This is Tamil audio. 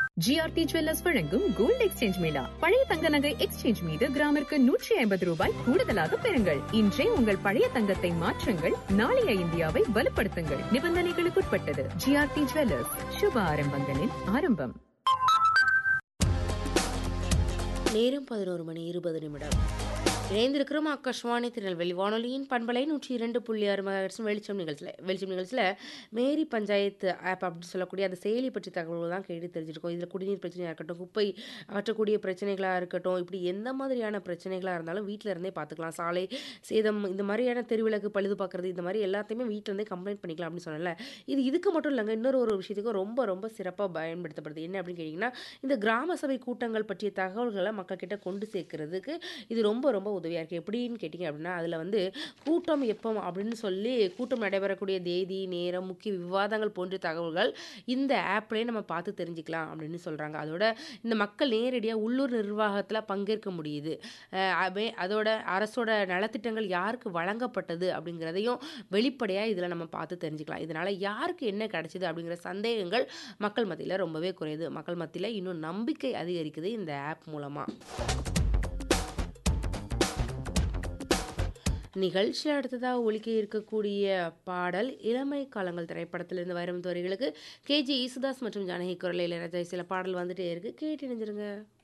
ஜிஆர்டி ஜுவல்லர்ஸ் வழங்கும் கோல்டு எக்ஸ்சேஞ்ச் மேளா பழைய தங்க நகை எக்ஸ்சேஞ்ச் மீது கிராமிற்கு நூற்றி ஐம்பது ரூபாய் கூடுதலாக பெறுங்கள் இன்றே உங்கள் பழைய தங்கத்தை மாற்றுங்கள் நாளைய இந்தியாவை வலுப்படுத்துங்கள் நிபந்தனைகளுக்குட்பட்டது ஜிஆர்டி ஜுவல்லர்ஸ் சுப ஆரம்பங்களின் ஆரம்பம் நேரம் பதினோரு மணி இருபது நிமிடம் இணைந்திருக்கிறோம் ஆகாஷ்வாணி திருநெல்வேலி வானொலியின் பண்பலை நூற்றி இரண்டு புள்ளி ஆறு மகர்ஸும் வெளிச்சம் நிகழ்ச்சியில் வெளிச்சம் நிகழ்ச்சியில் மேரி பஞ்சாயத்து ஆப் அப்படின்னு சொல்லக்கூடிய அந்த செயலி பற்றி தகவல்கள் தான் கேட்டு தெரிஞ்சிருக்கோம் இதில் குடிநீர் பிரச்சனையாக இருக்கட்டும் குப்பை அகற்றக்கூடிய பிரச்சனைகளாக இருக்கட்டும் இப்படி எந்த மாதிரியான பிரச்சனைகளாக இருந்தாலும் வீட்டில் இருந்தே பார்த்துக்கலாம் சாலை சேதம் இந்த மாதிரியான தெருவிளக்கு பழுது பார்க்குறது இந்த மாதிரி எல்லாத்தையுமே வீட்டில் இருந்தே கம்ப்ளைண்ட் பண்ணிக்கலாம் அப்படின்னு சொன்னல இது இதுக்கு மட்டும் இல்லைங்க இன்னொரு ஒரு விஷயத்துக்கு ரொம்ப ரொம்ப சிறப்பாக பயன்படுத்தப்படுது என்ன அப்படின்னு கேட்டிங்கன்னா இந்த கிராம சபை கூட்டங்கள் பற்றிய தகவல்களை மக்கள்கிட்ட கொண்டு சேர்க்கறதுக்கு இது ரொம்ப ரொம்ப உதவியாக இருக்குது எப்படின்னு கேட்டிங்க அப்படின்னா அதில் வந்து கூட்டம் எப்போ அப்படின்னு சொல்லி கூட்டம் நடைபெறக்கூடிய தேதி நேரம் முக்கிய விவாதங்கள் போன்ற தகவல்கள் இந்த ஆப்லேயே நம்ம பார்த்து தெரிஞ்சுக்கலாம் அப்படின்னு சொல்கிறாங்க அதோட இந்த மக்கள் நேரடியாக உள்ளூர் நிர்வாகத்தில் பங்கேற்க முடியுது அஹ் அவே- அதோட அரசோட நலத்திட்டங்கள் யாருக்கு வழங்கப்பட்டது அப்படிங்கிறதையும் வெளிப்படையாக இதில் நம்ம பார்த்து தெரிஞ்சுக்கலாம் இதனால் யாருக்கு என்ன கிடைச்சிது அப்படிங்கிற சந்தேகங்கள் மக்கள் மத்தியில் ரொம்பவே குறையுது மக்கள் மத்தியில் இன்னும் நம்பிக்கை அதிகரிக்குது இந்த ஆப் மூலமாக நிகழ்ச்சி அடுத்ததாக ஒலிக்க இருக்கக்கூடிய பாடல் இளமை காலங்கள் திரைப்படத்திலிருந்து வரும் துறைகளுக்கு கேஜி ஈசுதாஸ் மற்றும் ஜானகி குரலில் இளையராஜா சில பாடல் வந்துட்டே இருக்கு கேட்டு இணைஞ்சிருங்க